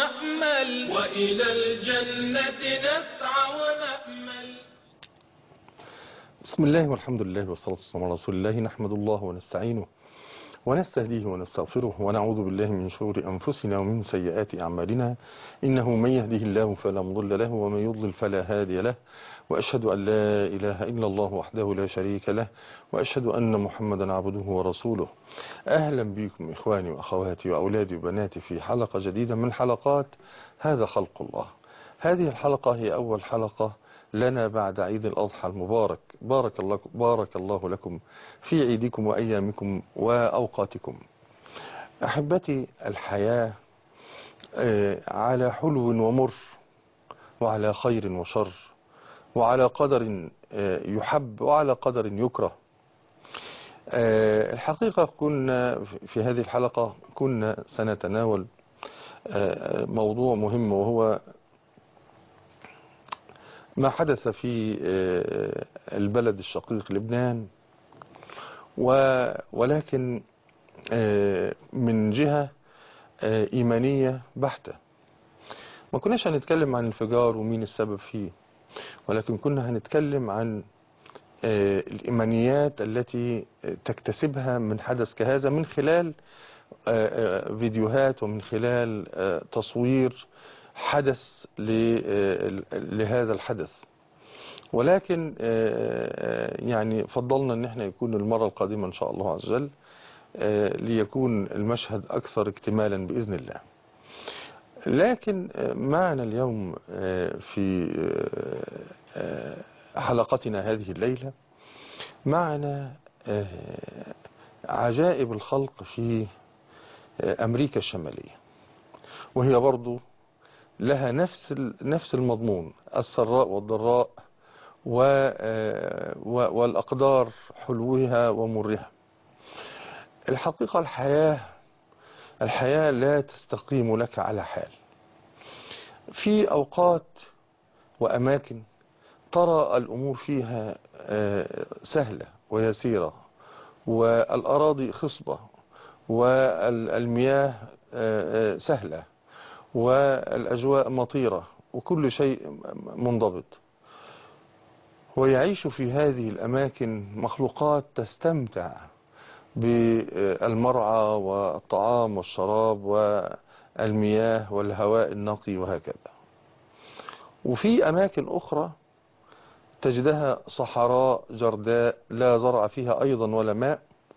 ونأمل وإلى الجنة نسعى ونأمل بسم الله والحمد لله والصلاة والسلام على رسول الله نحمد الله ونستعينه ونستهديه ونستغفره ونعوذ بالله من شرور أنفسنا ومن سيئات أعمالنا إنه من يهده الله فلا مضل له ومن يضلل فلا هادي له وأشهد أن لا إله إلا الله وحده لا شريك له وأشهد أن محمدا عبده ورسوله أهلا بكم إخواني وأخواتي وأولادي وبناتي في حلقة جديدة من حلقات هذا خلق الله هذه الحلقة هي أول حلقة لنا بعد عيد الأضحى المبارك بارك الله, بارك الله لكم في عيدكم وأيامكم وأوقاتكم أحبتي الحياة على حلو ومر وعلى خير وشر وعلى قدر يحب وعلى قدر يكره الحقيقة كنا في هذه الحلقة كنا سنتناول موضوع مهم وهو ما حدث في البلد الشقيق لبنان ولكن من جهة إيمانية بحتة ما كناش هنتكلم عن الانفجار ومين السبب فيه ولكن كنا هنتكلم عن الإيمانيات التي تكتسبها من حدث كهذا من خلال فيديوهات ومن خلال تصوير حدث لهذا الحدث ولكن يعني فضلنا ان احنا يكون المرة القادمة ان شاء الله عز وجل ليكون المشهد اكثر اكتمالا باذن الله لكن معنا اليوم في حلقتنا هذه الليلة معنا عجائب الخلق في امريكا الشمالية وهي برضو لها نفس نفس المضمون السراء والضراء والأقدار حلوها ومرها الحقيقة الحياة الحياة لا تستقيم لك على حال في أوقات وأماكن ترى الأمور فيها سهلة ويسيرة والأراضي خصبة والمياه سهلة والأجواء مطيرة وكل شيء منضبط ويعيش في هذه الأماكن مخلوقات تستمتع بالمرعى والطعام والشراب والمياه والهواء النقي وهكذا وفي أماكن أخرى تجدها صحراء جرداء لا زرع فيها أيضا ولا ماء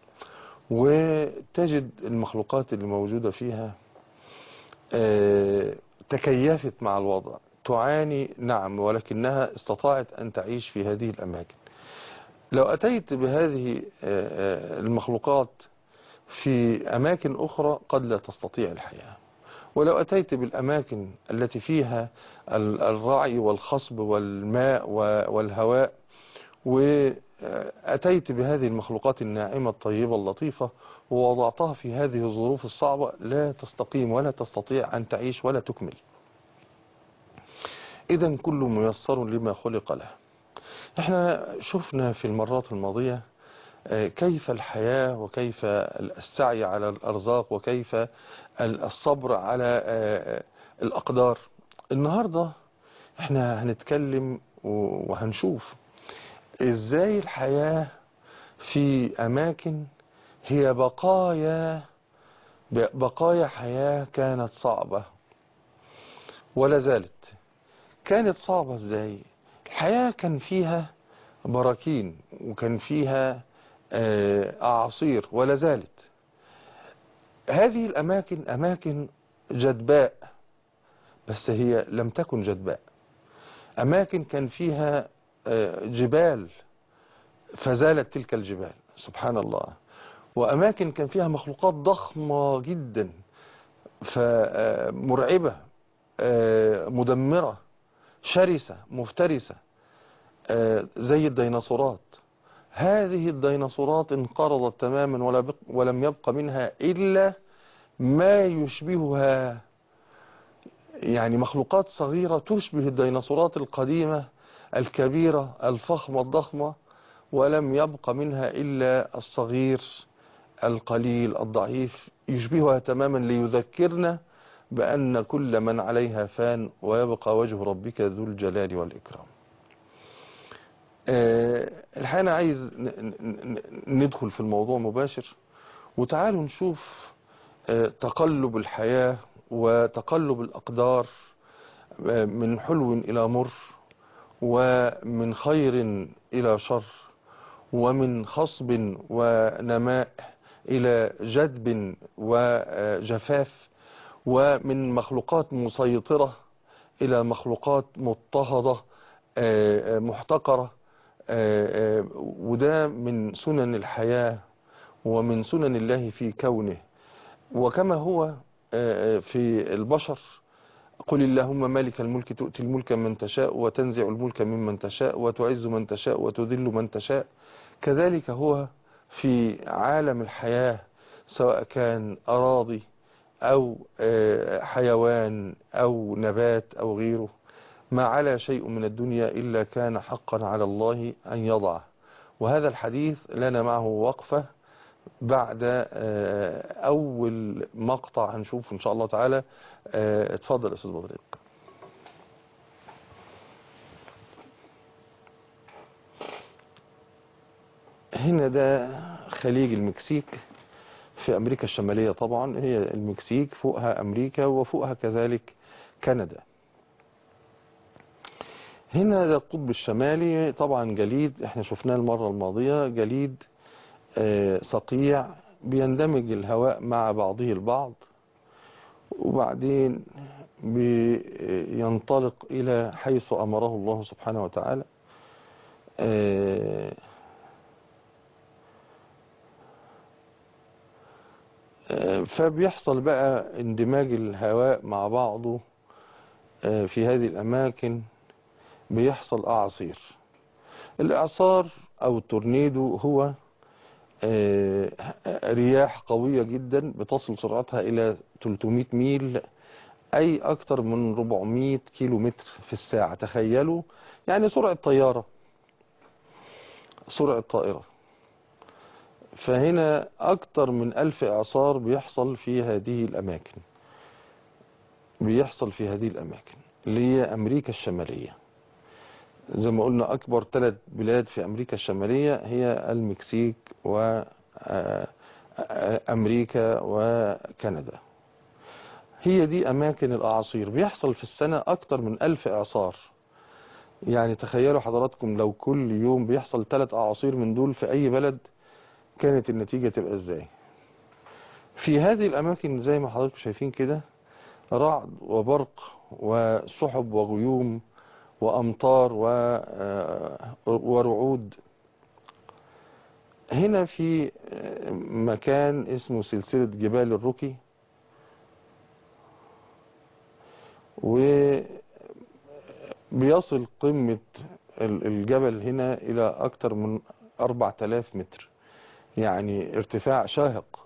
وتجد المخلوقات اللي موجودة فيها تكيفت مع الوضع تعاني نعم ولكنها استطاعت أن تعيش في هذه الأماكن لو أتيت بهذه المخلوقات في أماكن أخرى قد لا تستطيع الحياة ولو أتيت بالأماكن التي فيها الرعي والخصب والماء والهواء وأتيت بهذه المخلوقات الناعمة الطيبة اللطيفة ووضعتها في هذه الظروف الصعبة لا تستقيم ولا تستطيع أن تعيش ولا تكمل إذا كل ميسر لما خلق له احنا شفنا في المرات الماضية كيف الحياة وكيف السعي على الأرزاق وكيف الصبر على الأقدار النهاردة احنا هنتكلم وهنشوف ازاي الحياة في أماكن هي بقايا بقايا حياة كانت صعبة ولا زالت كانت صعبة ازاي الحياة كان فيها براكين وكان فيها أعاصير ولا زالت هذه الأماكن أماكن جدباء بس هي لم تكن جدباء أماكن كان فيها جبال فزالت تلك الجبال سبحان الله وأماكن كان فيها مخلوقات ضخمة جدا فمرعبة مدمرة شرسة مفترسة زي الديناصورات هذه الديناصورات انقرضت تماما ولم يبق منها إلا ما يشبهها يعني مخلوقات صغيرة تشبه الديناصورات القديمة الكبيرة الفخمة الضخمة ولم يبق منها إلا الصغير القليل الضعيف يشبهها تماما ليذكرنا بأن كل من عليها فان ويبقى وجه ربك ذو الجلال والإكرام آه، الحقيقة أنا عايز ن- ن- ن- ندخل في الموضوع مباشر وتعالوا نشوف آه، تقلب الحياة وتقلب الأقدار آه، من حلو إلى مر ومن خير إلى شر ومن خصب ونماء إلى جدب وجفاف ومن مخلوقات مسيطرة إلى مخلوقات مضطهدة آه، آه، محتقرة آه، آه، وده من سنن الحياة ومن سنن الله في كونه وكما هو آه، آه، في البشر قل اللهم مالك الملك تؤتي الملك من تشاء وتنزع الملك ممن تشاء وتعز من تشاء وتذل من تشاء كذلك هو في عالم الحياة سواء كان أراضي أو آه، حيوان أو نبات أو غيره ما على شيء من الدنيا إلا كان حقا على الله أن يضعه وهذا الحديث لنا معه وقفة بعد آه، أول مقطع هنشوفه إن شاء الله تعالى آه، اتفضل يا أستاذ بدريق هنا ده خليج المكسيك في أمريكا الشمالية طبعا هي المكسيك فوقها أمريكا وفوقها كذلك كندا هنا ده القطب الشمالي طبعا جليد احنا شفناه المرة الماضية جليد آه، صقيع بيندمج الهواء مع بعضه البعض وبعدين بينطلق إلى حيث أمره الله سبحانه وتعالى آه، آه، فبيحصل بقى اندماج الهواء مع بعضه آه، في هذه الأماكن بيحصل أعاصير الإعصار أو التورنيدو هو آه، رياح قوية جدا بتصل سرعتها إلى 300 ميل أي أكثر من 400 كيلو متر في الساعة تخيلوا يعني سرعة طيارة سرعة طائرة فهنا أكثر من ألف إعصار بيحصل في هذه الأماكن بيحصل في هذه الأماكن اللي هي أمريكا الشمالية زي ما قلنا أكبر ثلاث بلاد في أمريكا الشمالية هي المكسيك وأمريكا وكندا هي دي أماكن الأعاصير بيحصل في السنة أكتر من ألف إعصار يعني تخيلوا حضراتكم لو كل يوم بيحصل ثلاث أعاصير من دول في أي بلد كانت النتيجة تبقى إزاي في هذه الأماكن زي ما حضراتكم شايفين كده رعد وبرق وسحب وغيوم وأمطار و- آه، ورعود هنا في آه، مكان اسمه سلسلة جبال الروكي وبيصل قمة ال- الجبل هنا إلى أكثر من 4000 متر يعني ارتفاع شاهق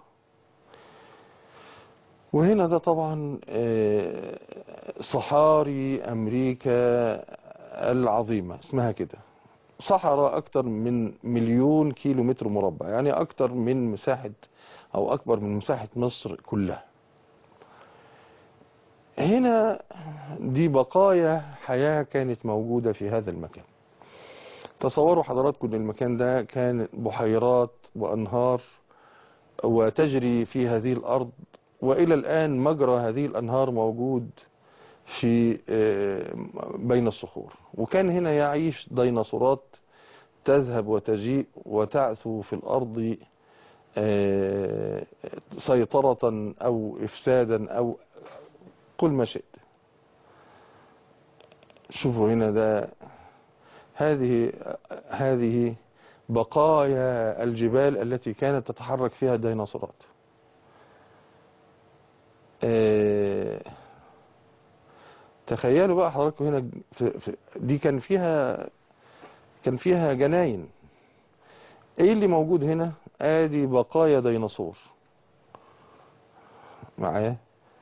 وهنا ده طبعا آه، صحاري أمريكا العظيمة اسمها كده صحراء أكتر من مليون كيلو متر مربع يعني أكتر من مساحة أو أكبر من مساحة مصر كلها هنا دي بقايا حياة كانت موجودة في هذا المكان تصوروا حضراتكم ان المكان ده كان بحيرات وأنهار وتجري في هذه الأرض وإلى الآن مجرى هذه الأنهار موجود في آه، بين الصخور وكان هنا يعيش ديناصورات تذهب وتجيء وتعثو في الأرض آه، سيطرة أو إفسادا أو قل ما شئت شوفوا هنا ده هذه هذه بقايا الجبال التي كانت تتحرك فيها الديناصورات آه، تخيلوا بقى حضراتكم هنا في في دي كان فيها كان فيها جناين ايه اللي موجود هنا ادي بقايا ديناصور معايا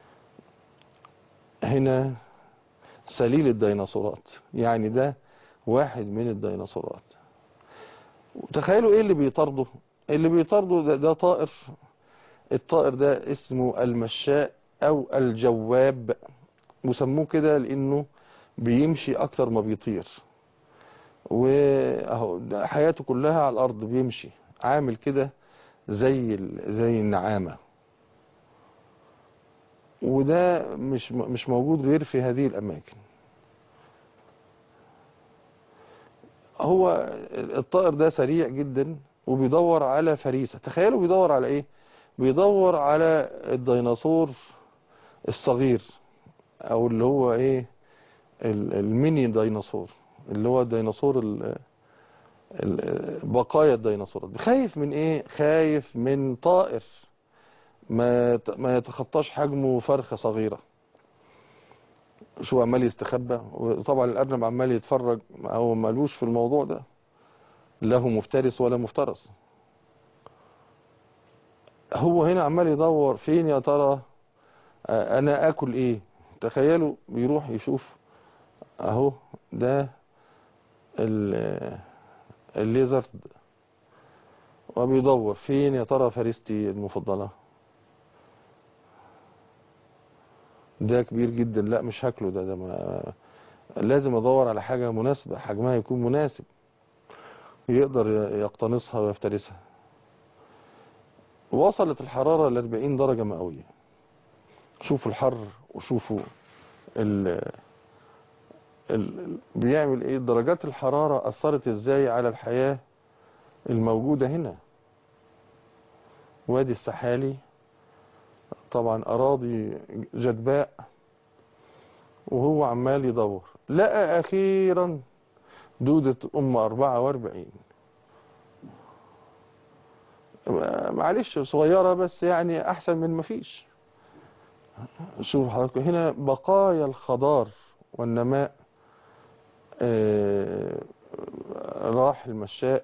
هنا سليل الديناصورات يعني ده واحد من الديناصورات تخيلوا ايه اللي بيطارده اللي بيطارده ده, ده طائر الطائر ده اسمه المشاء او الجواب وسموه كده لانه بيمشي اكتر ما بيطير واهو ده حياته كلها على الارض بيمشي عامل كده زي ال- زي النعامه وده مش مش موجود غير في هذه الاماكن هو الطائر ده سريع جدا وبيدور على فريسة تخيلوا بيدور على ايه بيدور على الديناصور الصغير او اللي هو ايه ال- الميني ديناصور اللي هو الديناصور ال- ال- بقايا الديناصورات خايف من ايه خايف من طائر ما يت- ما يتخطاش حجمه فرخة صغيرة شو عمال يستخبى وطبعا الارنب عمال يتفرج هو مالوش في الموضوع ده له مفترس ولا مفترس هو هنا عمال يدور فين يا ترى آه، انا اكل ايه تخيلوا بيروح يشوف اهو ده ال- الليزرد وبيدور فين يا ترى فريستي المفضلة ده كبير جدا لا مش هاكله ده ده ما لازم ادور على حاجة مناسبة حجمها يكون مناسب يقدر يقتنصها ويفترسها وصلت الحرارة ل 40 درجة مئوية شوفوا الحر وشوفوا ال ال بيعمل ايه درجات الحرارة اثرت ازاي على الحياة الموجودة هنا وادي السحالي طبعا اراضي جدباء وهو عمال يدور لقى اخيرا دودة ام 44 معلش صغيرة بس يعني احسن من ما فيش شوف حضرتك هنا بقايا الخضار والنماء آه، راح المشاء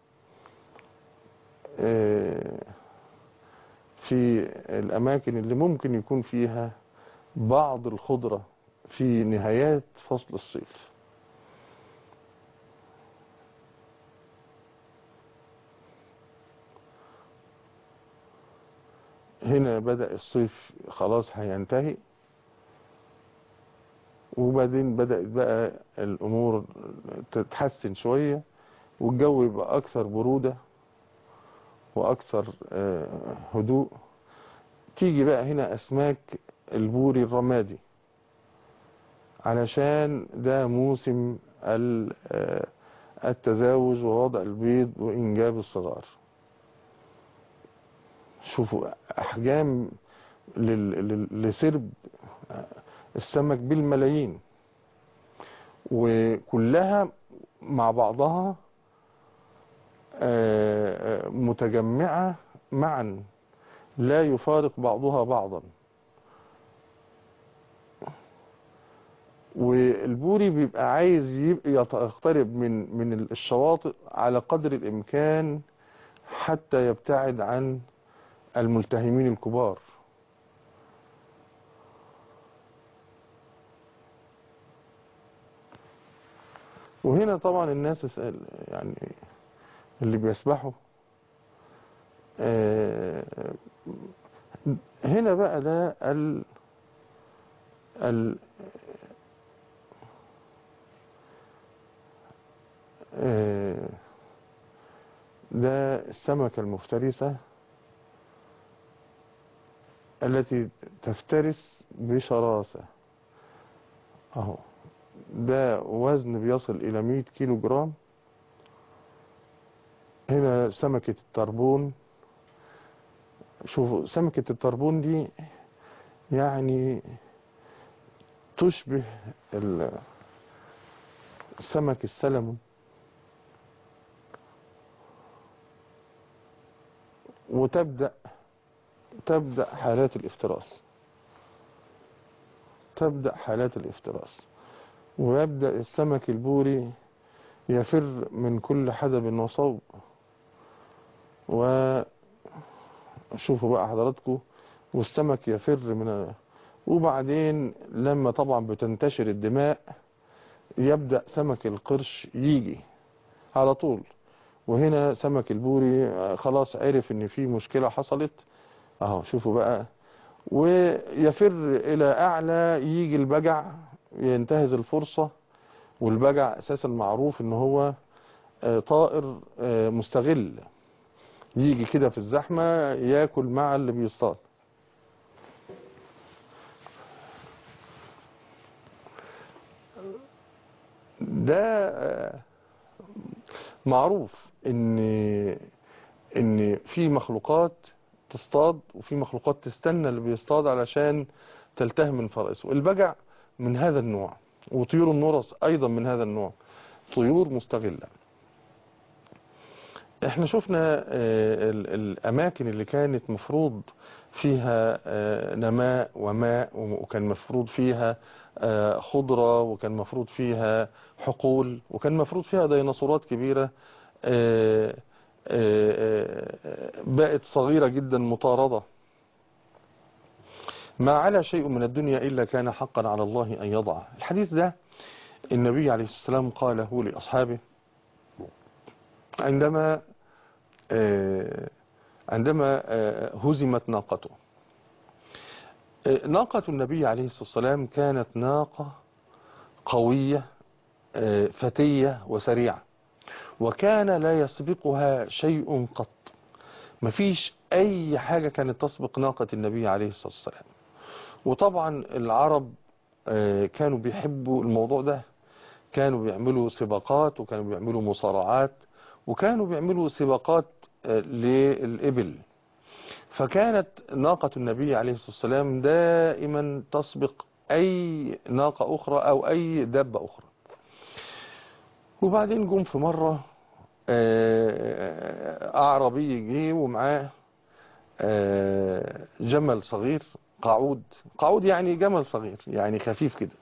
آه، في الأماكن اللي ممكن يكون فيها بعض الخضرة في نهايات فصل الصيف هنا بدأ الصيف خلاص هينتهي وبعدين بدأت بقى الأمور تتحسن شوية والجو يبقى أكثر برودة وأكثر آه، هدوء تيجي بقى هنا أسماك البوري الرمادي علشان ده موسم ال- آه، التزاوج ووضع البيض وإنجاب الصغار شوفوا أحجام لل- لل- لسرب السمك بالملايين وكلها مع بعضها آه، آه، متجمعة معا لا يفارق بعضها بعضا والبوري بيبقى عايز يبقى يقترب من من الشواطئ على قدر الإمكان حتى يبتعد عن الملتهمين الكبار وهنا طبعا الناس يسأل يعني اللي بيسبحوا آه، هنا بقى ده ال ال آه، ده السمكة المفترسة التي تفترس بشراسة اهو ده وزن بيصل إلى 100 كيلو جرام هنا سمكة التربون شوفوا سمكة التربون دي يعني تشبه ال- سمك السلمون وتبدأ تبدأ حالات الافتراس تبدأ حالات الافتراس ويبدأ السمك البوري يفر من كل حدب وصوب وشوفوا بقى حضراتكم والسمك يفر من وبعدين لما طبعا بتنتشر الدماء يبدأ سمك القرش يجي على طول وهنا سمك البوري خلاص عرف ان في مشكلة حصلت اهو شوفوا بقى ويفر إلى أعلى يجي البجع ينتهز الفرصة والبجع أساسا معروف إن هو آه، طائر آه، مستغل يجي كده في الزحمة ياكل مع اللي بيصطاد ده آه، معروف ان ان في مخلوقات تصطاد وفي مخلوقات تستنى اللي بيصطاد علشان تلتهم من فرائسه البجع من هذا النوع وطيور النورس ايضا من هذا النوع طيور مستغلة احنا شفنا آه، ال- الاماكن اللي كانت مفروض فيها آه، نماء وماء وكان مفروض فيها آه، خضرة وكان مفروض فيها حقول وكان مفروض فيها ديناصورات كبيرة آه، آه، آه، بقت صغيرة جدا مطاردة ما على شيء من الدنيا إلا كان حقا على الله أن يضع الحديث ده النبي عليه السلام قاله لأصحابه عندما آه، عندما آه، هزمت ناقته آه، ناقة النبي عليه الصلاة والسلام كانت ناقة قوية آه، فتية وسريعة وكان لا يسبقها شيء قط مفيش أي حاجة كانت تسبق ناقة النبي عليه الصلاة والسلام وطبعا العرب آه، كانوا بيحبوا الموضوع ده كانوا بيعملوا سباقات وكانوا بيعملوا مصارعات وكانوا بيعملوا سباقات آه، للإبل فكانت ناقة النبي عليه الصلاة والسلام دائما تسبق أي ناقة أخرى أو أي دابة أخرى وبعدين جم في مرة آه، أعربي جه ومعاه آه، جمل صغير قعود قعود يعني جمل صغير يعني خفيف كده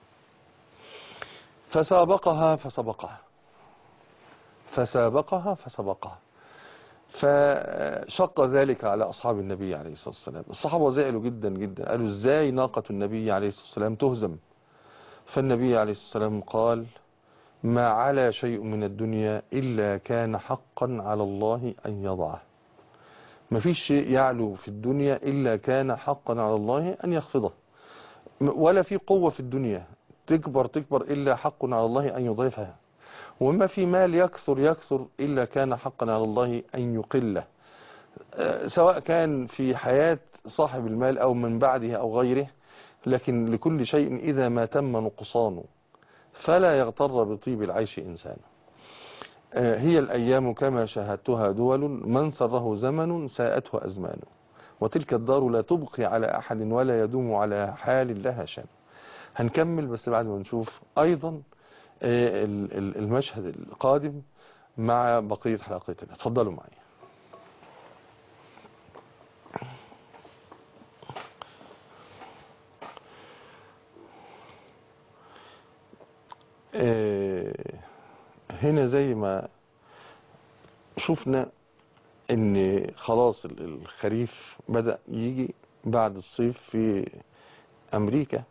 فسابقها فسبقها فسابقها فسبقها فشق ذلك على أصحاب النبي عليه الصلاة والسلام الصحابة زعلوا جدا جدا قالوا ازاي ناقة النبي عليه الصلاة والسلام تهزم فالنبي عليه الصلاة والسلام قال ما على شيء من الدنيا إلا كان حقا على الله أن يضعه ما فيش شيء يعلو في الدنيا إلا كان حقا على الله أن يخفضه ولا في قوة في الدنيا تكبر تكبر إلا حق على الله أن يضيفها وما في مال يكثر يكثر إلا كان حقا على الله أن يقله آه، سواء كان في حياة صاحب المال أو من بعده أو غيره لكن لكل شيء إذا ما تم نقصانه فلا يغتر بطيب العيش إنسان آه، هي الأيام كما شاهدتها دول من سره زمن ساءته أزمان وتلك الدار لا تبقي على أحد ولا يدوم على حال لها شان هنكمل بس بعد ما نشوف أيضا آه، ال- ال- المشهد القادم مع بقية حلقتنا اتفضلوا معي آه، هنا زي ما شفنا ان خلاص ال- الخريف بدأ يجي بعد الصيف في امريكا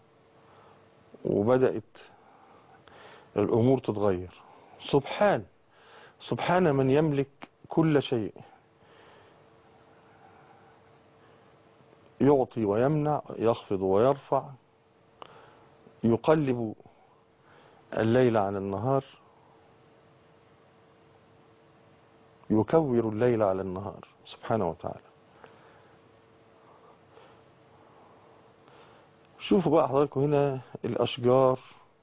وبدأت الامور تتغير سبحان سبحان من يملك كل شيء يعطي ويمنع يخفض ويرفع يقلب الليل عن النهار يكور الليل على النهار سبحانه وتعالى شوفوا بقى حضراتكم هنا الأشجار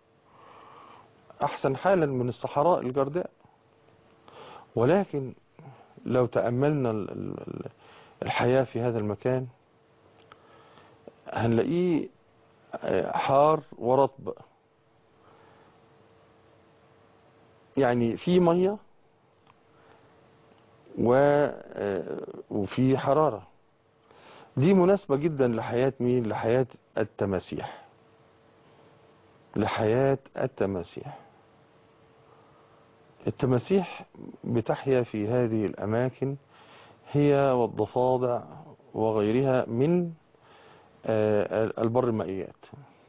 أحسن حالا من الصحراء الجرداء ولكن لو تأملنا ال- ال- ال- الحياة في هذا المكان هنلاقيه آه، حار ورطب يعني في مية و آه، وفي حرارة دي مناسبة جدا لحياة مين لحياة التماسيح لحياة التماسيح التماسيح بتحيا في هذه الأماكن هي والضفادع وغيرها من آه، البر المائيات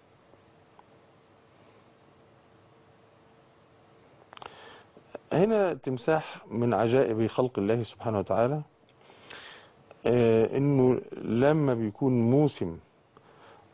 هنا تمساح من عجائب خلق الله سبحانه وتعالى آه، انه لما بيكون موسم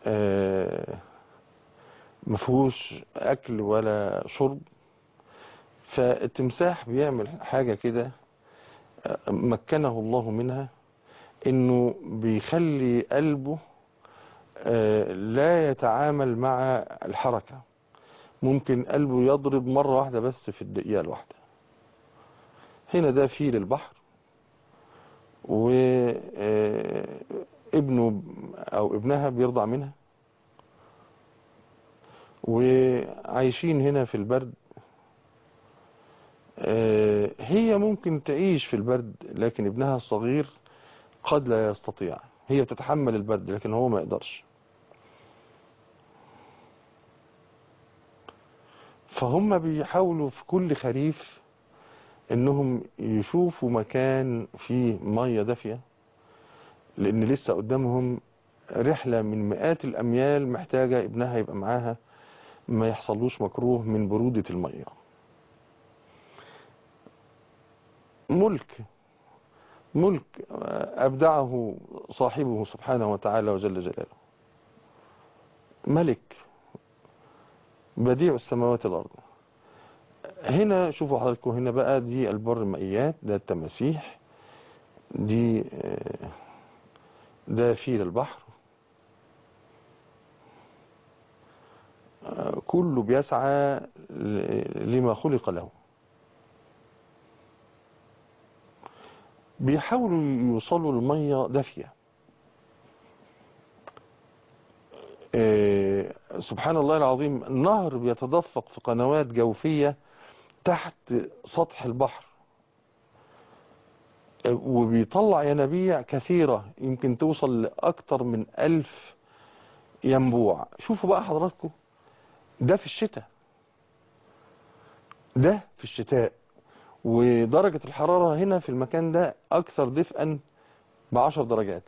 آه، مفهوش اكل ولا شرب فالتمساح بيعمل حاجة كده آه، مكنه الله منها انه بيخلي قلبه آه، لا يتعامل مع الحركة ممكن قلبه يضرب مرة واحدة بس في الدقيقة الواحدة هنا ده فيل البحر وابنه او ابنها بيرضع منها وعايشين هنا في البرد آه، هي ممكن تعيش في البرد لكن ابنها الصغير قد لا يستطيع هي بتتحمل البرد لكن هو ما يقدرش فهم بيحاولوا في كل خريف انهم يشوفوا مكان فيه مية دافية لان لسه قدامهم رحلة من مئات الاميال محتاجة ابنها يبقى معاها ما يحصلوش مكروه من برودة المية ملك ملك أبدعه صاحبه سبحانه وتعالى وجل جلاله ملك بديع السماوات والأرض هنا شوفوا حضراتكم هنا بقى دي البر المائيات ده التماسيح دي آه، ده فيل البحر آه، كله بيسعى ل- لما خلق له بيحاولوا يوصلوا لمية دافية آه، سبحان الله العظيم النهر بيتدفق في قنوات جوفية تحت سطح البحر آه، وبيطلع ينابيع كثيرة يمكن توصل لأكتر من ألف ينبوع شوفوا بقى حضراتكم ده في الشتاء ده في الشتاء ودرجة الحرارة هنا في المكان ده أكثر دفئا بعشر درجات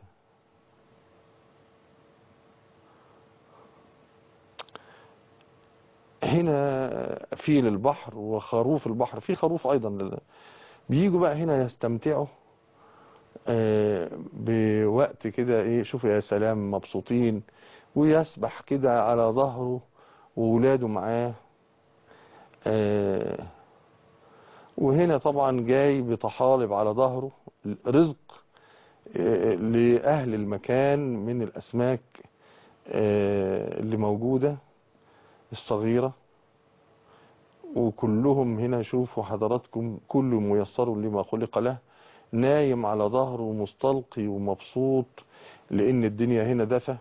هنا فيل البحر وخروف البحر في خروف أيضا بيجوا بقى هنا يستمتعوا آه، بوقت كده ايه شوفوا يا سلام مبسوطين ويسبح كده على ظهره وولاده معاه آه، وهنا طبعا جاي بطحالب على ظهره رزق آه، لأهل المكان من الأسماك آه، اللي موجودة الصغيرة وكلهم هنا شوفوا حضراتكم كل ميسر لما خلق له نايم على ظهره مستلقي ومبسوط لأن الدنيا هنا دفى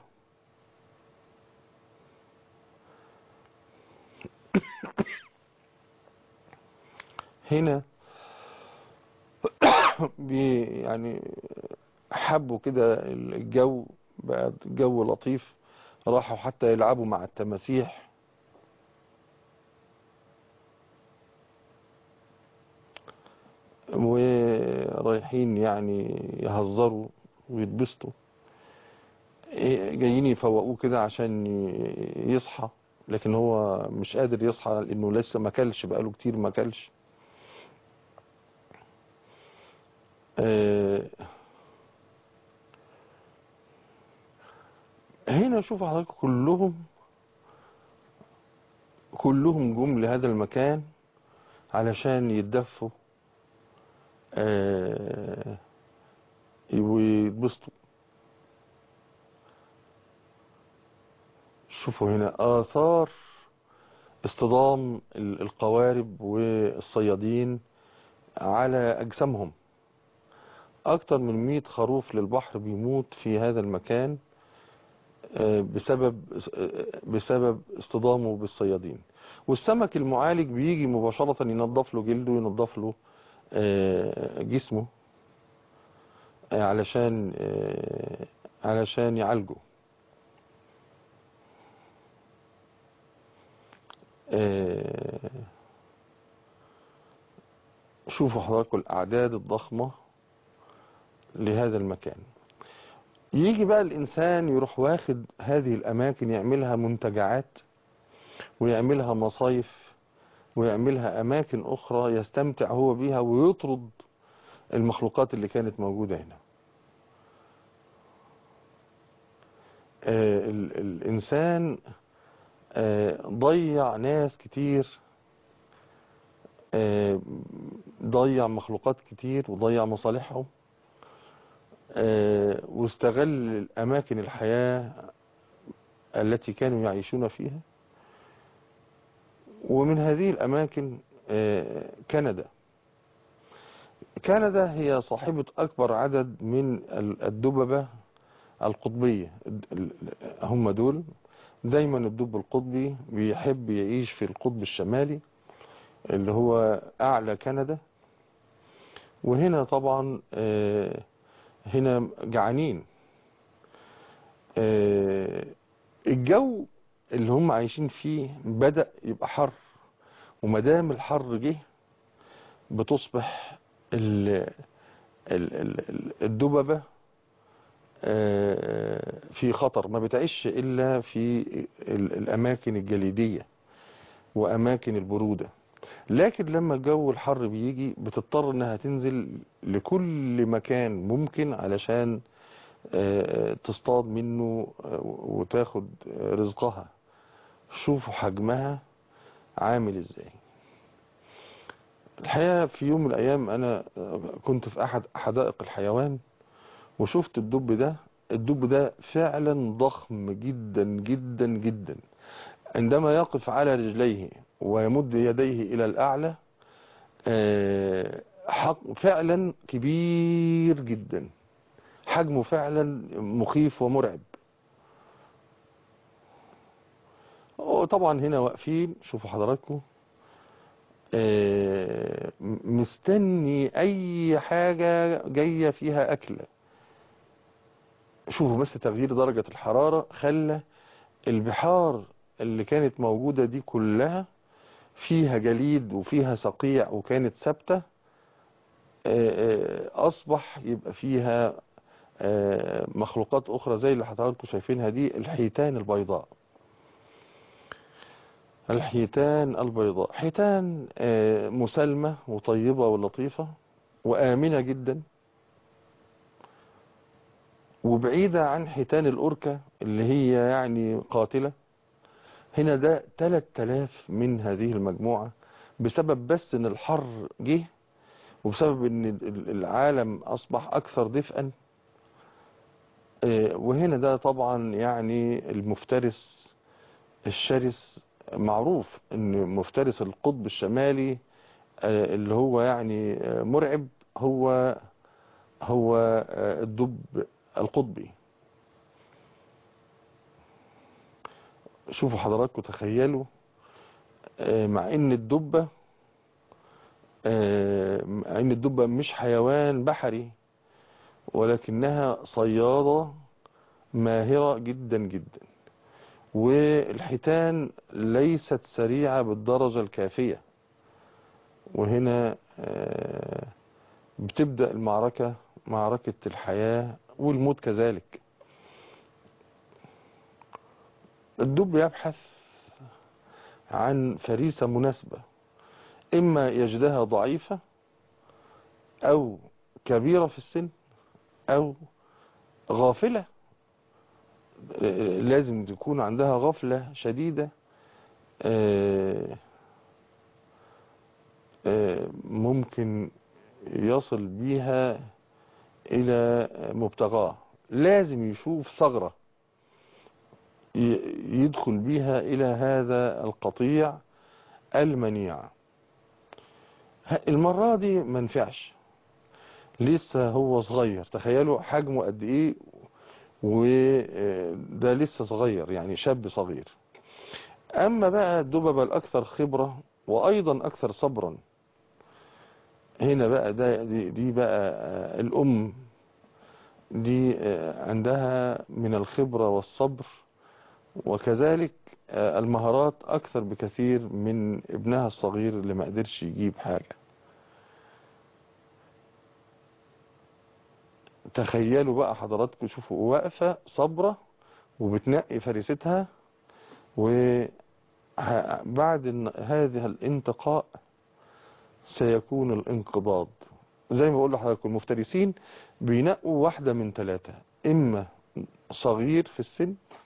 هنا بي يعني حبوا كده الجو بقى الجو لطيف راحوا حتى يلعبوا مع التماسيح ورايحين يعني يهزروا ويتبسطوا إيه، جايين يفوقوه كده عشان ي- يصحى لكن هو مش قادر يصحى لانه لسه ما كلش بقاله كتير ما كلش آه، هنا شوف حضرتك كلهم كلهم جم لهذا المكان علشان يتدفوا آه، ويتبسطوا شوفوا هنا آثار اصطدام ال- القوارب والصيادين على أجسامهم أكتر من 100 خروف للبحر بيموت في هذا المكان آه، بسبب آه، بسبب اصطدامه بالصيادين والسمك المعالج بيجي مباشرة ينظف له جلده ينظف له آه، جسمه آه، علشان آه، علشان يعالجه آه، شوفوا حضراتكم الأعداد الضخمة لهذا المكان يجي بقى الإنسان يروح واخد هذه الأماكن يعملها منتجعات ويعملها مصايف ويعملها أماكن أخرى يستمتع هو بيها ويطرد المخلوقات اللي كانت موجودة هنا آه، ال- الإنسان آه، ضيع ناس كتير آه، ضيع مخلوقات كتير وضيع مصالحهم آه، واستغل أماكن الحياة التي كانوا يعيشون فيها ومن هذه الأماكن آه، كندا كندا هي صاحبة أكبر عدد من ال- الدببة القطبية ال- ال- هم دول دايما الدب القطبي بيحب يعيش في القطب الشمالي اللي هو أعلى كندا وهنا طبعا آه، هنا جعانين آه، الجو اللي هم عايشين فيه بدأ يبقى حر ومدام الحر جه بتصبح ال- ال- ال- ال- الدببة آه، في خطر ما بتعيش إلا في ال- الأماكن الجليدية وأماكن البرودة لكن لما الجو الحر بيجي بتضطر انها تنزل لكل مكان ممكن علشان آه، تصطاد منه آه، وتاخد آه، رزقها شوفوا حجمها عامل ازاي الحقيقة في يوم من الايام انا آه، كنت في احد حدائق الحيوان وشفت الدب ده الدب ده فعلا ضخم جدا جدا جدا عندما يقف على رجليه ويمد يديه إلى الأعلى آه، حق- فعلا كبير جدا حجمه فعلا مخيف ومرعب طبعا هنا واقفين شوفوا حضراتكم آه، م- مستني أي حاجة جاية فيها أكلة شوفوا بس تغيير درجة الحرارة خلى البحار اللي كانت موجودة دي كلها فيها جليد وفيها صقيع وكانت ثابتة آه، آه، أصبح يبقى فيها آه، مخلوقات أخرى زي اللي حضراتكم شايفينها دي الحيتان البيضاء الحيتان البيضاء حيتان آه، مسالمة وطيبة ولطيفة وآمنة جدا وبعيدة عن حيتان الأوركا اللي هي يعني قاتلة هنا ده 3000 من هذه المجموعة بسبب بس ان الحر جه وبسبب ان ال- العالم اصبح اكثر دفئا آه، وهنا ده طبعا يعني المفترس الشرس معروف ان مفترس القطب الشمالي آه، اللي هو يعني آه، مرعب هو هو آه، الدب القطبي شوفوا حضراتكم تخيلوا آه، مع ان الدبة آه، مع ان الدبة مش حيوان بحري ولكنها صيادة ماهرة جدا جدا والحيتان ليست سريعة بالدرجة الكافية وهنا آه، بتبدأ المعركة معركة الحياة والموت كذلك الدب يبحث عن فريسة مناسبة إما يجدها ضعيفة أو كبيرة في السن أو غافلة آه، لازم تكون عندها غفلة شديدة آه، آه، ممكن يصل بيها إلى مبتغاه لازم يشوف ثغرة ي- يدخل بيها إلى هذا القطيع المنيع ه- المرة دي ما نفعش لسه هو صغير تخيلوا حجمه قد ايه وده لسه صغير يعني شاب صغير اما بقى الدببة الاكثر خبرة وايضا اكثر صبرا هنا بقى ده دي, دي بقى آه، الام دي آه، عندها من الخبرة والصبر وكذلك آه، المهارات اكثر بكثير من ابنها الصغير اللي ما قدرش يجيب حاجة تخيلوا بقى حضراتكم شوفوا واقفة صبرة وبتنقي فريستها وبعد هذا الانتقاء سيكون الانقباض زي ما بقول لحضراتكم المفترسين بينقوا واحدة من ثلاثة إما صغير في السن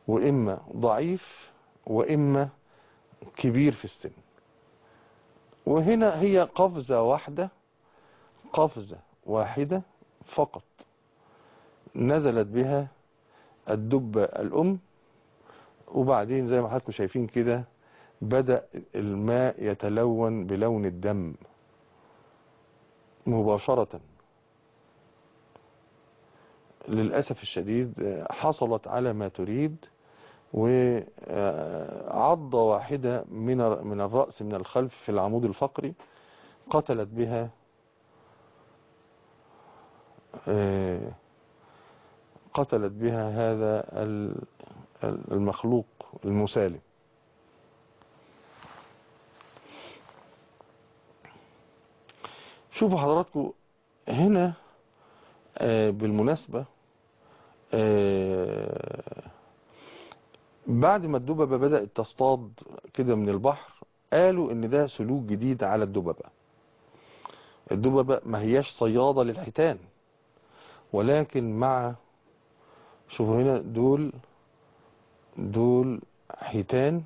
وإما ضعيف وإما كبير في السن وهنا هي قفزة واحدة قفزة واحدة فقط نزلت بها الدبة الأم وبعدين زي ما حضراتكم شايفين كده بدأ الماء يتلون بلون الدم مباشرة للأسف الشديد حصلت على ما تريد وعضة واحدة من من الرأس من الخلف في العمود الفقري قتلت بها قتلت بها هذا المخلوق المسالم شوفوا حضراتكم هنا بالمناسبة بعد ما الدببة بدأت تصطاد كده من البحر قالوا ان ده سلوك جديد على الدببة الدببة ما هياش صيادة للحيتان ولكن مع شوفوا هنا دول دول حيتان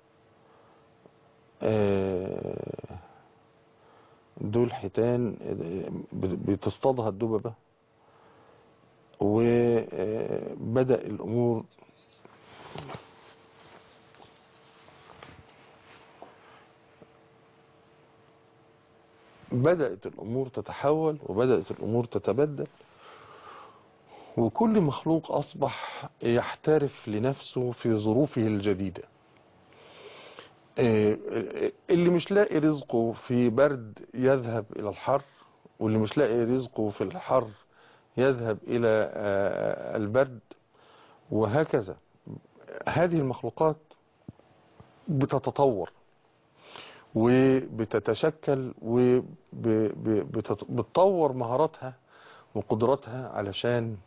دول حيتان بتصطادها الدببة وبدأ الأمور بدأت الأمور تتحول وبدأت الأمور تتبدل وكل مخلوق أصبح يحترف لنفسه في ظروفه الجديدة اللي مش لاقي رزقه في برد يذهب إلى الحر واللي مش لاقي رزقه في الحر يذهب إلى البرد وهكذا هذه المخلوقات بتتطور وبتتشكل وبتطور مهاراتها وقدراتها علشان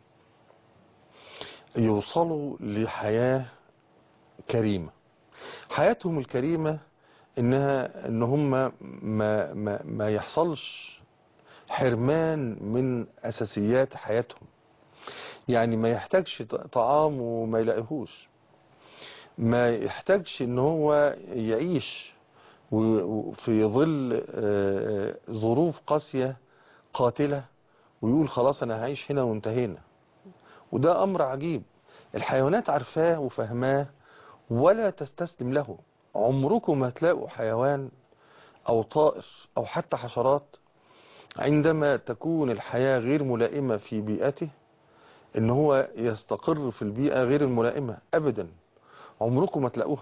يوصلوا لحياة كريمة حياتهم الكريمة انها ان هم ما, ما, ما يحصلش حرمان من اساسيات حياتهم يعني ما يحتاجش طعام وما يلاقيهوش ما يحتاجش ان هو يعيش في ظل ظروف قاسية قاتلة ويقول خلاص انا هعيش هنا وانتهينا وده امر عجيب الحيوانات عارفاه وفهماه ولا تستسلم له عمركم ما تلاقوا حيوان او طائر او حتى حشرات عندما تكون الحياة غير ملائمة في بيئته ان هو يستقر في البيئة غير الملائمة ابدا عمركم ما تلاقوها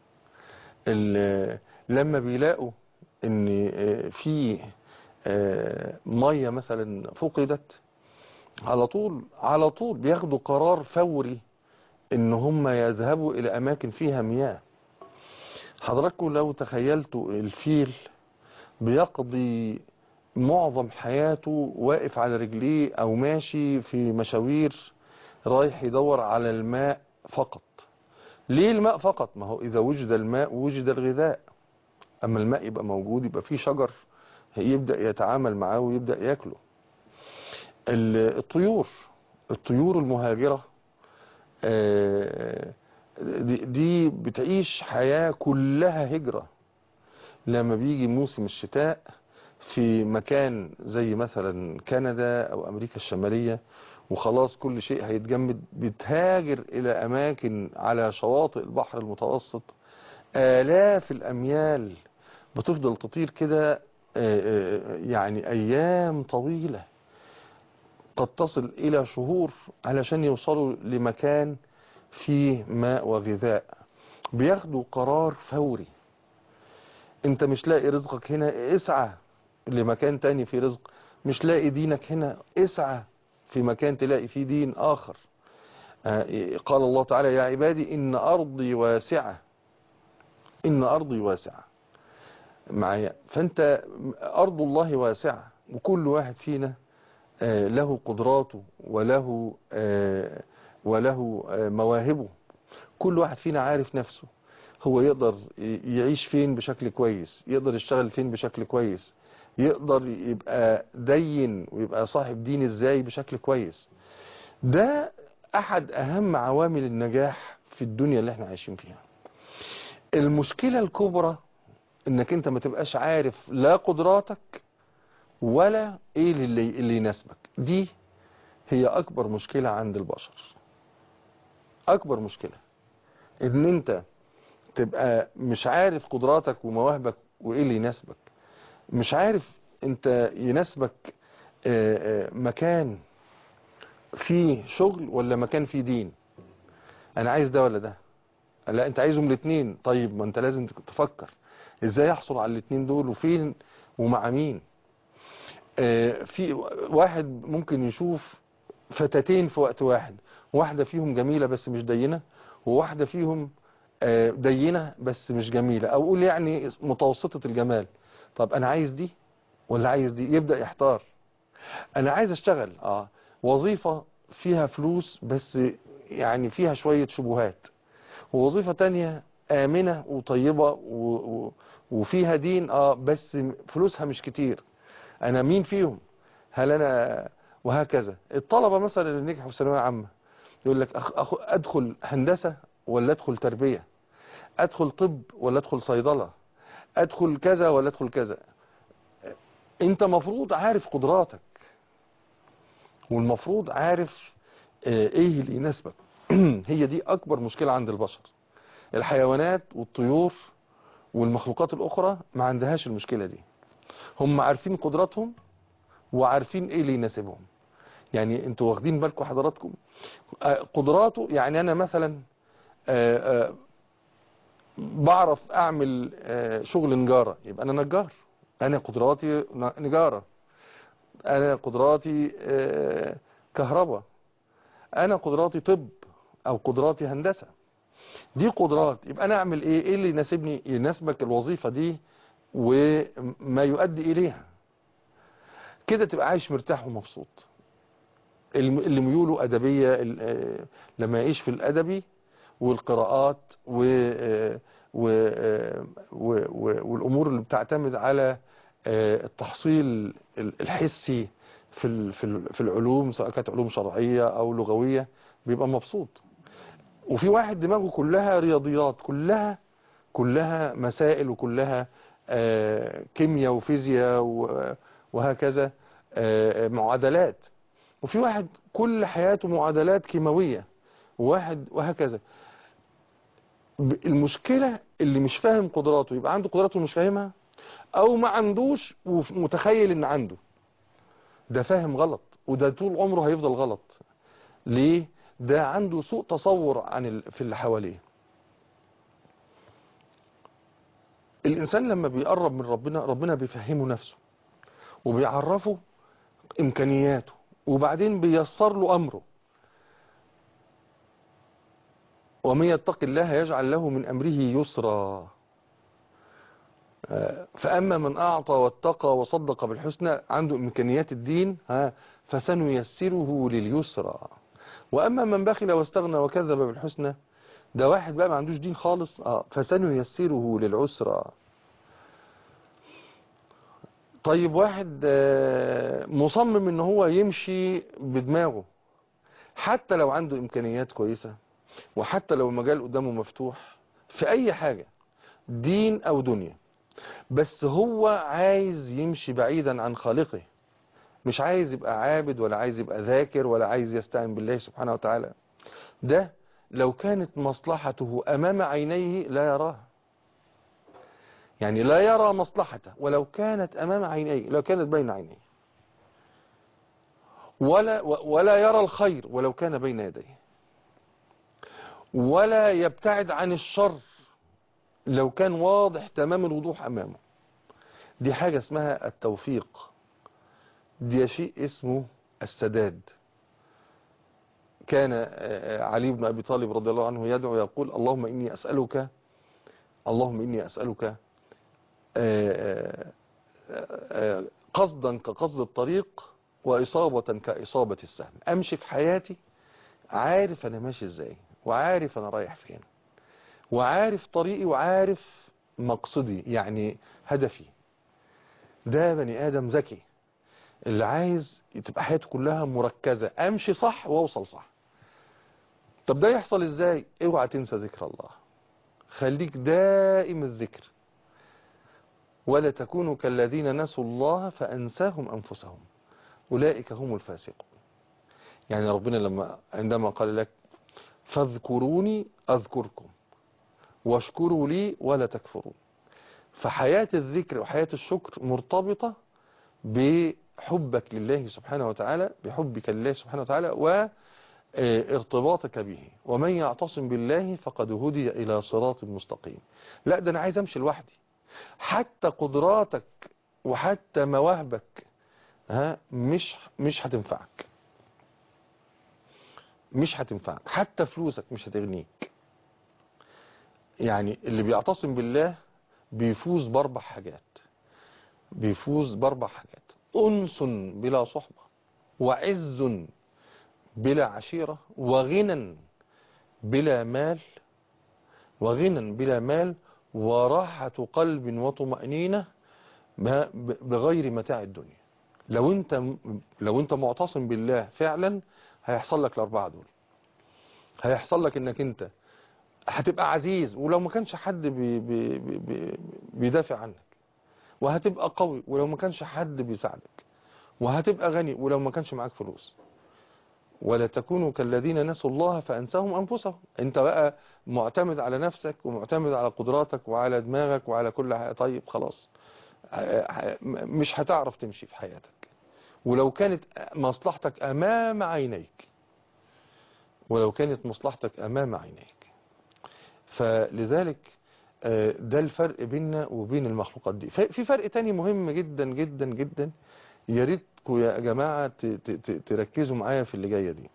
لما بيلاقوا ان في مية مثلا فقدت على طول على طول بياخدوا قرار فوري ان هم يذهبوا الى اماكن فيها مياه حضراتكم لو تخيلتوا الفيل بيقضي معظم حياته واقف على رجليه او ماشي في مشاوير رايح يدور على الماء فقط ليه الماء فقط ما هو اذا وجد الماء وجد الغذاء اما الماء يبقى موجود يبقى فيه شجر يبدأ يتعامل معاه ويبدأ ياكله الطيور الطيور المهاجرة دي بتعيش حياة كلها هجرة لما بيجي موسم الشتاء في مكان زي مثلا كندا او امريكا الشمالية وخلاص كل شيء هيتجمد بتهاجر الى اماكن على شواطئ البحر المتوسط الاف الاميال بتفضل تطير كده يعني ايام طويلة قد تصل الى شهور علشان يوصلوا لمكان فيه ماء وغذاء بياخدوا قرار فوري انت مش لاقي رزقك هنا اسعى لمكان تاني في رزق مش لاقي دينك هنا اسعى في مكان تلاقي فيه دين آخر قال الله تعالى يا عبادي إن أرضي واسعة إن أرضي واسعة معايا فأنت أرض الله واسعة وكل واحد فينا له قدراته وله وله مواهبه كل واحد فينا عارف نفسه هو يقدر يعيش فين بشكل كويس يقدر يشتغل فين بشكل كويس يقدر يبقى دين ويبقى صاحب دين ازاي بشكل كويس ده احد اهم عوامل النجاح في الدنيا اللي احنا عايشين فيها المشكلة الكبرى انك انت ما تبقاش عارف لا قدراتك ولا ايه اللي, اللي يناسبك دي هي اكبر مشكلة عند البشر اكبر مشكلة ان انت تبقى مش عارف قدراتك ومواهبك وايه اللي يناسبك مش عارف انت يناسبك آه، آه، مكان فيه شغل ولا مكان فيه دين انا عايز ده ولا ده لا انت عايزهم الاثنين طيب ما انت لازم تفكر ازاي احصل على الاثنين دول وفين ومع مين آه، في واحد ممكن يشوف فتاتين في وقت واحد واحدة فيهم جميلة بس مش دينة وواحدة فيهم آه، دينة بس مش جميلة او قول يعني متوسطة الجمال طب انا عايز دي ولا عايز دي يبدأ يحتار انا عايز اشتغل اه وظيفة فيها فلوس بس يعني فيها شوية شبهات ووظيفة تانية آمنة وطيبة و... و... وفيها دين اه بس فلوسها مش كتير انا مين فيهم هل انا وهكذا الطلبة مثلا اللي نجحوا في ثانوية عامة يقول لك أخ... أخ... ادخل هندسة ولا ادخل تربية ادخل طب ولا ادخل صيدلة ادخل كذا ولا ادخل كذا انت مفروض عارف قدراتك والمفروض عارف آه، ايه اللي يناسبك هي دي اكبر مشكلة عند البشر الحيوانات والطيور والمخلوقات الاخرى ما عندهاش المشكلة دي هم عارفين قدراتهم وعارفين ايه اللي يناسبهم يعني انتوا واخدين بالكم حضراتكم آه، قدراته يعني انا مثلا آه، آه، بعرف اعمل آه، شغل نجارة يبقى انا نجار انا قدراتي ن- نجارة انا قدراتي آه، كهرباء انا قدراتي طب او قدراتي هندسة دي قدرات يبقى انا اعمل ايه ايه اللي يناسبني يناسبك الوظيفة دي وما يؤدي اليها كده تبقى عايش مرتاح ومبسوط الم- اللي ميوله ادبية ال- آه، لما يعيش في الادبي والقراءات و آه، و آه، و- و- والامور اللي بتعتمد على آه، التحصيل ال- الحسي في ال- في ال- في العلوم سواء كانت علوم شرعية او لغوية بيبقى مبسوط وفي واحد دماغه كلها رياضيات كلها كلها مسائل وكلها آه، كيمياء وفيزياء و- وهكذا آه، معادلات وفي واحد كل حياته معادلات كيماوية وواحد وهكذا ب- المشكلة اللي مش فاهم قدراته يبقى عنده قدراته مش فاهمها او ما عندوش ومتخيل ان عنده ده فاهم غلط وده طول عمره هيفضل غلط ليه ده عنده سوء تصور عن ال... في اللي حواليه الإنسان لما بيقرب من ربنا ربنا بيفهمه نفسه وبيعرفه إمكانياته وبعدين بيسر له أمره ومن يتق الله يجعل له من أمره يسرا آه، فأما من أعطى واتقى وصدق بالحسنى عنده إمكانيات الدين ها فسنيسره لليسرى وأما من بخل واستغنى وكذب بالحسنى ده واحد بقى ما عندوش دين خالص اه فسنيسره للعسرى طيب واحد آه، مصمم ان هو يمشي بدماغه حتى لو عنده امكانيات كويسة وحتى لو المجال قدامه مفتوح في اي حاجة دين او دنيا بس هو عايز يمشي بعيدا عن خالقه مش عايز يبقى عابد ولا عايز يبقى ذاكر ولا عايز يستعين بالله سبحانه وتعالى ده لو كانت مصلحته أمام عينيه لا يراها يعني لا يرى مصلحته ولو كانت أمام عينيه لو كانت بين عينيه ولا ولا يرى الخير ولو كان بين يديه ولا يبتعد عن الشر لو كان واضح تمام الوضوح أمامه دي حاجة اسمها التوفيق دي شيء اسمه السداد كان علي بن أبي طالب رضي الله عنه يدعو يقول اللهم إني أسألك اللهم إني أسألك قصدا كقصد الطريق وإصابة كإصابة السهم أمشي في حياتي عارف أنا ماشي إزاي وعارف أنا رايح فين وعارف طريقي وعارف مقصدي يعني هدفي ده بني آدم ذكي اللي عايز تبقى حياته كلها مركزة أمشي صح وأوصل صح طب ده يحصل ازاي اوعى تنسى ذكر الله خليك دائم الذكر ولا تكونوا كالذين نسوا الله فأنساهم أنفسهم أولئك هم الفاسقون يعني ربنا لما عندما قال لك فاذكروني أذكركم واشكروا لي ولا تكفرون فحياة الذكر وحياة الشكر مرتبطة بحبك لله سبحانه وتعالى بحبك لله سبحانه وتعالى وارتباطك به ومن يعتصم بالله فقد هدي إلى صراط مستقيم لا ده أنا عايز أمشي لوحدي حتى قدراتك وحتى مواهبك ها مش مش هتنفعك مش هتنفعك حتى فلوسك مش هتغنيك يعني اللي بيعتصم بالله بيفوز باربع حاجات بيفوز باربع حاجات أنس بلا صحبة وعز بلا عشيرة وغنى بلا مال وغنى بلا مال وراحة قلب وطمأنينة بغير متاع الدنيا لو انت لو انت معتصم بالله فعلا هيحصل لك الاربعه دول هيحصل لك انك انت هتبقى عزيز ولو ما كانش حد بي بي بي بيدافع عنك وهتبقى قوي ولو ما كانش حد بيساعدك وهتبقى غني ولو ما كانش معاك فلوس ولا تكونوا كالذين نسوا الله فأنساهم أنفسهم انت بقى معتمد على نفسك ومعتمد على قدراتك وعلى دماغك وعلى كل حاجة طيب خلاص مش هتعرف تمشي في حياتك ولو كانت مصلحتك أمام عينيك ولو كانت مصلحتك أمام عينيك فلذلك ده الفرق بيننا وبين المخلوقات دي في فرق تاني مهم جدا جدا جدا يا ريتكم يا جماعة تركزوا معايا في اللي جاية دي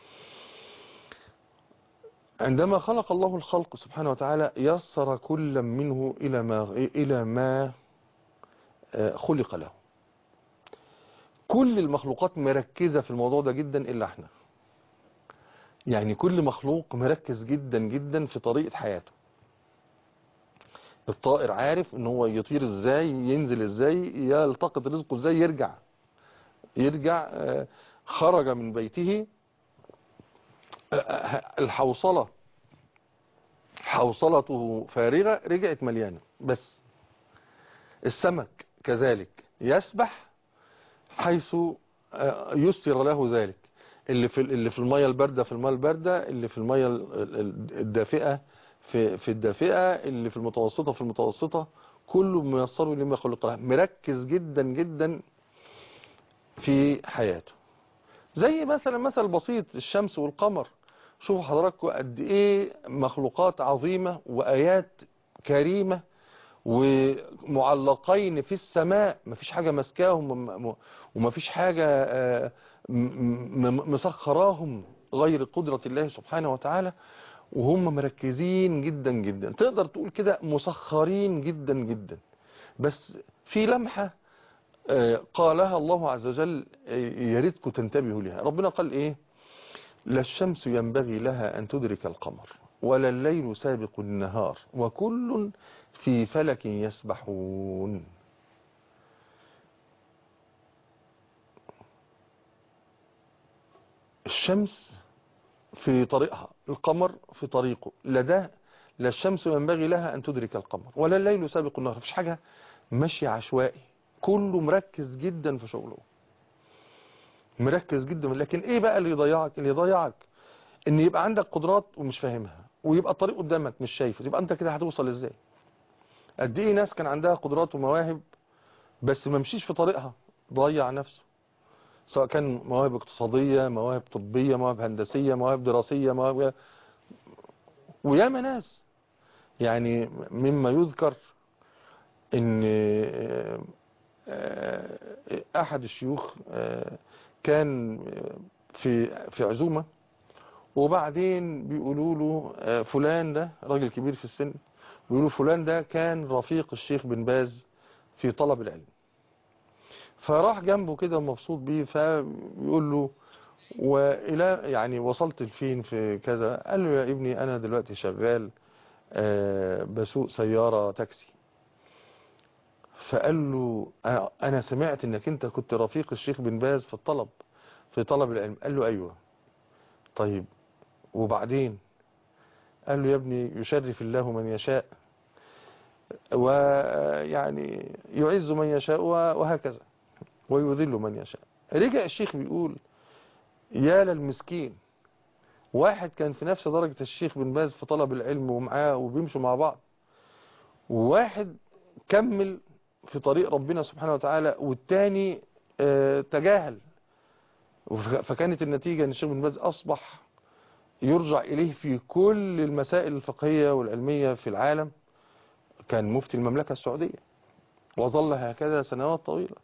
عندما خلق الله الخلق سبحانه وتعالى يسر كل منه إلى ما إلى ما خلق له كل المخلوقات مركزة في الموضوع ده جدا إلا احنا يعني كل مخلوق مركز جدا جدا في طريقة حياته الطائر عارف ان هو يطير ازاي ينزل ازاي يلتقط رزقه ازاي يرجع يرجع خرج من بيته الحوصلة حوصلته فارغة رجعت مليانة بس السمك كذلك يسبح حيث يسر له ذلك اللي في اللي في الميه البارده في الميه البارده اللي في الميه الدافئه في في الدافئه اللي في المتوسطه في المتوسطه كله ميسر لما خلق له مركز جدا جدا في حياته زي مثلا مثل بسيط الشمس والقمر شوفوا حضراتكم قد ايه مخلوقات عظيمه وايات كريمه ومعلقين في السماء مفيش حاجة مسكاهم ومفيش حاجة مسخراهم غير قدرة الله سبحانه وتعالى وهم مركزين جدا جدا تقدر تقول كده مسخرين جدا جدا بس في لمحة قالها الله عز وجل يا ريتكم تنتبهوا لها ربنا قال ايه لا الشمس ينبغي لها ان تدرك القمر ولا الليل سابق النهار وكل في فلك يسبحون الشمس في طريقها القمر في طريقه لا ده لا الشمس ينبغي لها أن تدرك القمر ولا الليل سابق النهار مفيش حاجة ماشي عشوائي كله مركز جدا في شغله مركز جدا لكن ايه بقى اللي يضيعك اللي يضيعك ان يبقى عندك قدرات ومش فاهمها ويبقى الطريق قدامك مش شايفه يبقى انت كده هتوصل ازاي قد ايه ناس كان عندها قدرات ومواهب بس ما مشيش في طريقها ضيع نفسه سواء كان مواهب اقتصادية مواهب طبية مواهب هندسية مواهب دراسية مواهب وياما ناس يعني مما يذكر ان احد الشيوخ كان في في عزومة وبعدين بيقولوا له فلان ده راجل كبير في السن بيقولوا فلان ده كان رفيق الشيخ بن باز في طلب العلم فراح جنبه كده مبسوط بيه فبيقول له والى يعني وصلت لفين في كذا قال له يا ابني انا دلوقتي شغال بسوق سيارة تاكسي فقال له انا سمعت انك انت كنت رفيق الشيخ بن باز في الطلب في طلب العلم قال له ايوه طيب وبعدين قال له يا ابني يشرف الله من يشاء ويعني يعز من يشاء وهكذا ويذل من يشاء رجع الشيخ بيقول يا للمسكين واحد كان في نفس درجة الشيخ بن باز في طلب العلم ومعاه وبيمشوا مع بعض وواحد كمل في طريق ربنا سبحانه وتعالى والتاني اه تجاهل فكانت النتيجة ان الشيخ بن باز اصبح يرجع اليه في كل المسائل الفقهية والعلمية في العالم كان مفتي المملكة السعودية وظل هكذا سنوات طويلة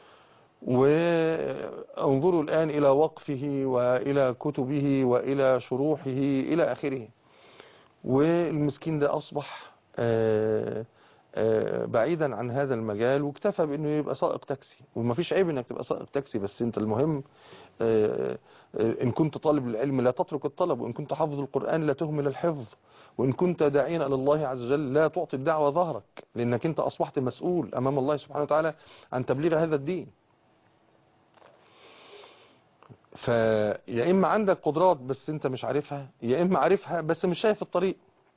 وانظروا الآن إلى وقفه وإلى كتبه وإلى شروحه إلى آخره والمسكين ده أصبح آآ آآ بعيدا عن هذا المجال واكتفى بأنه يبقى سائق تاكسي وما فيش عيب أنك تبقى سائق تاكسي بس أنت المهم إن كنت طالب العلم لا تترك الطلب وإن كنت حافظ القرآن لا تهمل الحفظ وإن كنت داعيا إلى الله عز وجل لا تعطي الدعوة ظهرك لأنك أنت أصبحت مسؤول أمام الله سبحانه وتعالى عن تبليغ هذا الدين فيا إما عندك قدرات بس أنت مش عارفها يا إما عارفها بس مش شايف الطريق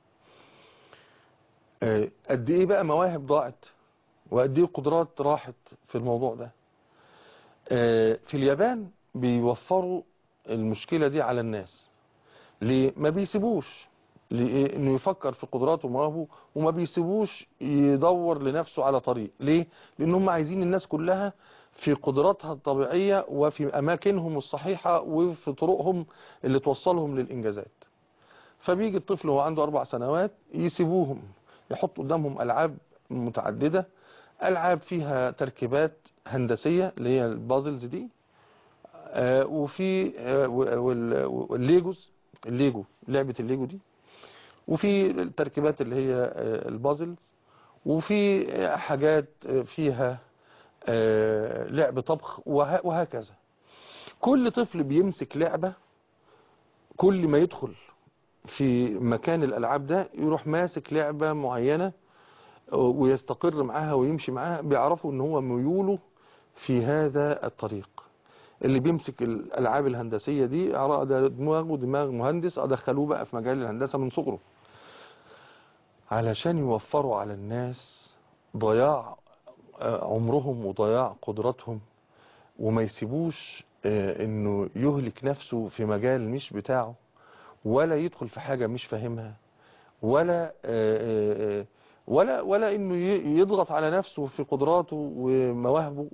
قد إيه بقى مواهب ضاعت وقد إيه قدرات راحت في الموضوع ده في اليابان بيوفروا المشكلة دي على الناس ليه ما بيسيبوش انه يفكر في قدراته ومواهبه وما بيسيبوش يدور لنفسه على طريق ليه لان هم عايزين الناس كلها في قدراتها الطبيعية وفي اماكنهم الصحيحة وفي طرقهم اللي توصلهم للانجازات فبيجي الطفل وهو عنده اربع سنوات يسيبوهم يحطوا قدامهم العاب متعددة العاب فيها تركيبات هندسية اللي هي البازلز دي آه وفي آه والليجوز الليجو لعبة الليجو دي وفي التركيبات اللي هي آه البازلز وفي حاجات فيها لعب طبخ وهكذا كل طفل بيمسك لعبة كل ما يدخل في مكان الألعاب ده يروح ماسك لعبة معينة ويستقر معاها ويمشي معاها بيعرفوا ان هو ميوله في هذا الطريق اللي بيمسك الالعاب الهندسيه دي ده دماغه دماغ مهندس ادخلوه بقى في مجال الهندسه من صغره علشان يوفروا على الناس ضياع عمرهم وضياع قدراتهم وما يسيبوش انه يهلك نفسه في مجال مش بتاعه ولا يدخل في حاجة مش فاهمها ولا ولا ولا انه يضغط على نفسه في قدراته ومواهبه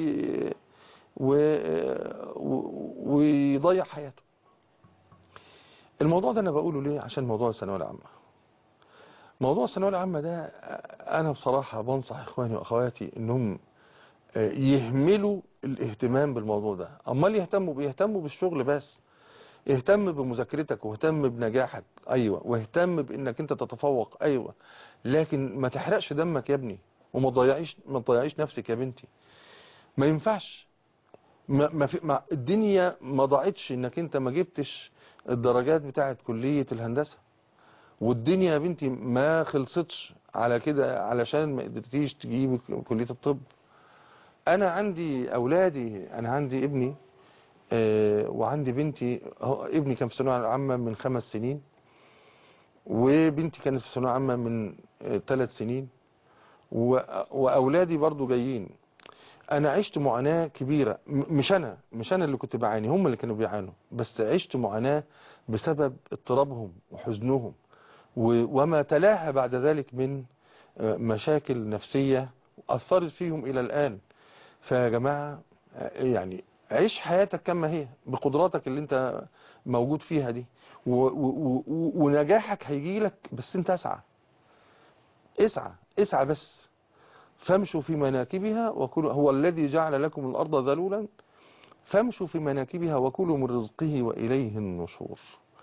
ويضيع حياته الموضوع ده انا بقوله ليه عشان موضوع الثانويه العامه موضوع الثانويه العامه ده انا بصراحه بنصح اخواني واخواتي انهم يهملوا الاهتمام بالموضوع ده امال يهتموا بيهتموا بالشغل بس اهتم بمذاكرتك واهتم بنجاحك ايوه واهتم بانك انت تتفوق ايوه لكن ما تحرقش دمك يا ابني وما تضيعيش ما تضيعيش نفسك يا بنتي ما ينفعش ما ما في ما الدنيا ما ضاعتش انك انت ما جبتش الدرجات بتاعه كلية الهندسة والدنيا يا بنتي ما خلصتش على كده علشان ما قدرتيش تجيبي كلية الطب انا عندي اولادي انا عندي ابني آه وعندي بنتي ابني كان في ثانويه عامه من خمس سنين وبنتي كانت في ثانويه عامه من ثلاث آه سنين واولادي برضو جايين انا عشت معاناة كبيرة مش انا مش انا اللي كنت بعاني هم اللي كانوا بيعانوا بس عشت معاناة بسبب اضطرابهم وحزنهم وما تلاها بعد ذلك من مشاكل نفسية اثرت فيهم الى الان فيا جماعة يعني عيش حياتك كما هي بقدراتك اللي انت موجود فيها دي ونجاحك هيجيلك بس انت اسعى اسعى اسعى بس فامشوا في مناكبها وكلوا هو الذي جعل لكم الأرض ذلولا فامشوا في مناكبها وكلوا من رزقه وإليه النشور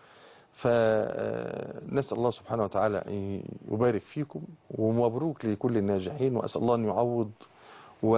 فنسأل الله سبحانه وتعالى أن يبارك فيكم ومبروك لكل الناجحين وأسأل الله أن يعوض و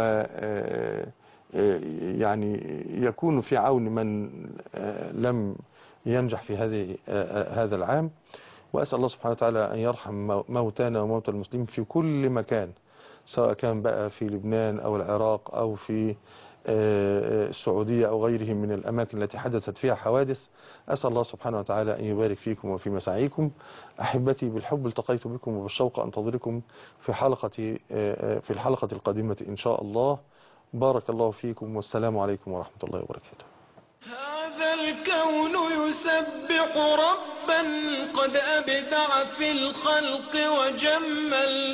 يعني يكون في عون من لم ينجح في هذه هذا العام وأسأل الله سبحانه وتعالى أن يرحم موتانا وموتى المسلمين في كل مكان سواء كان بقى في لبنان أو العراق أو في آه، السعودية أو غيرهم من الأماكن التي حدثت فيها حوادث أسأل الله سبحانه وتعالى أن يبارك فيكم وفي مساعيكم أحبتي بالحب التقيت بكم وبالشوق أنتظركم في حلقة آه، آه، في الحلقة القادمة إن شاء الله بارك الله فيكم والسلام عليكم ورحمة الله وبركاته هذا الكون يسبح ربا قد أبدع في الخلق وجمل